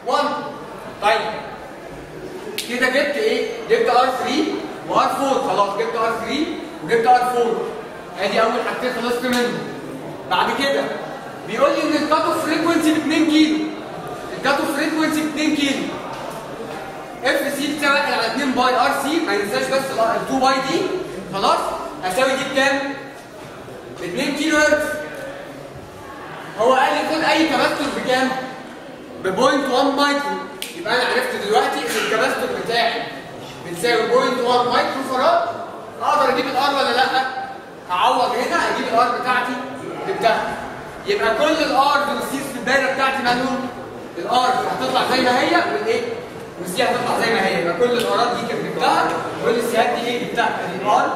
1 طيب كده جبت ايه؟ جبت ار 3 وار 4 خلاص جبت ار 3 وجبت ار 4 ادي اول حاجتين خلصت منهم بعد كده بيقول لي ان الكات اوف فريكونسي ب 2 كيلو الكات اوف فريكونسي ب 2 كيلو اف سي بتساوي 1 على 2 باي ار سي ما ننساش بس ال 2 باي دي خلاص هساوي دي بكام؟ ب 2 كيلو هرتز هو قال لي خد اي كباستور بكام؟ ب 0.1 مايكرو يبقى انا عرفت دلوقتي ان الكباستور بتاعي بتساوي 0.1 مايكرو فراد اقدر اجيب الار ولا لا؟ هعوض هنا اجيب الار بتاعتي جبتها يبقى كل الار والسيس في الدايره بتاعتي مالهم؟ الار هتطلع زي ما هي والايه؟ والسي هتطلع زي ما هي يبقى كل الارات دي كانت جبتها كل السيات دي ايه جبتها ادي الار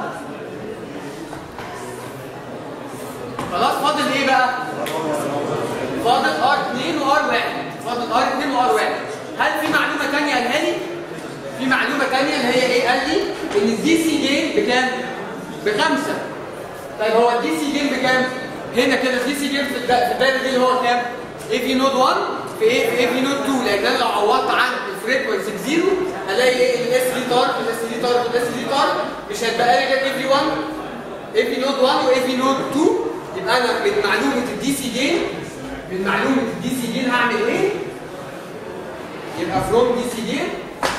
خلاص فاضل ايه بقى؟ فاضل ار 2 وار 1 فاضل ار 2 وار 1 هل في معلومه ثانيه قالها لي؟ في معلومه ثانيه اللي هي ايه؟ قال لي ان الدي سي جين بكام؟ بخمسه طيب هو الدي سي جين بكام؟ هنا كده الدي سي جين في الدا- في الدايره دي اللي هو كام؟ اي في نود 1 في ايه في اي في نود 2 لان انا لو عوضت عن الفريكونسي بزيرو هلاقي ايه الاس دي طار الاس دي طار الاس دي طار مش هتبقى لي غير اي في 1 اي في نود 1 واي في نود 2 يبقى انا من معلومه الدي سي جين من معلومه الدي سي جين هعمل ايه؟ يبقى فروم دي سي جين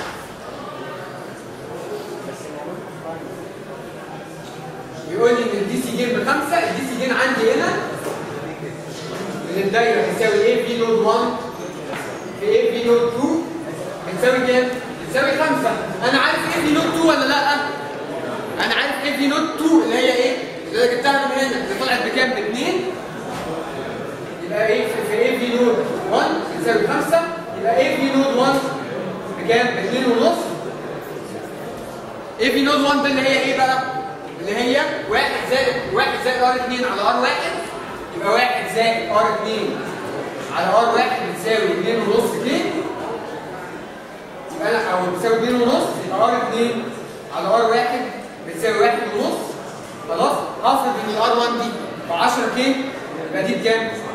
بيقول لي ان الدي سي جين بخمسه الدي سي جين عندي هنا من الدايره بتساوي ايه في نود 1 في ايه في نود 2 بتساوي كام؟ بتساوي 5 انا عارف ايه في نود 2 ولا لا؟ انا عارف ايه في نود 2 اللي هي ايه؟ اللي انا جبتها من هنا اللي طلعت بكام؟ ب 2 يبقى ايه في, في ايه في نود 1 بتساوي 5 يبقى ايه في نود 1 بكام؟ ب 2 ونص ايه في نود 1 ده اللي هي ايه بقى؟ اللي هي 1 زائد 1 زائد ار 2 على ار 1 يبقى 1 زائد ار 2 على ار 1 بتساوي 2 ونص كده يبقى انا او بتساوي 2 ونص يبقى ار 2 على ار 1 بتساوي 1 ونص خلاص هفرض ان الار 1 دي ب 10 كي يبقى دي بكام؟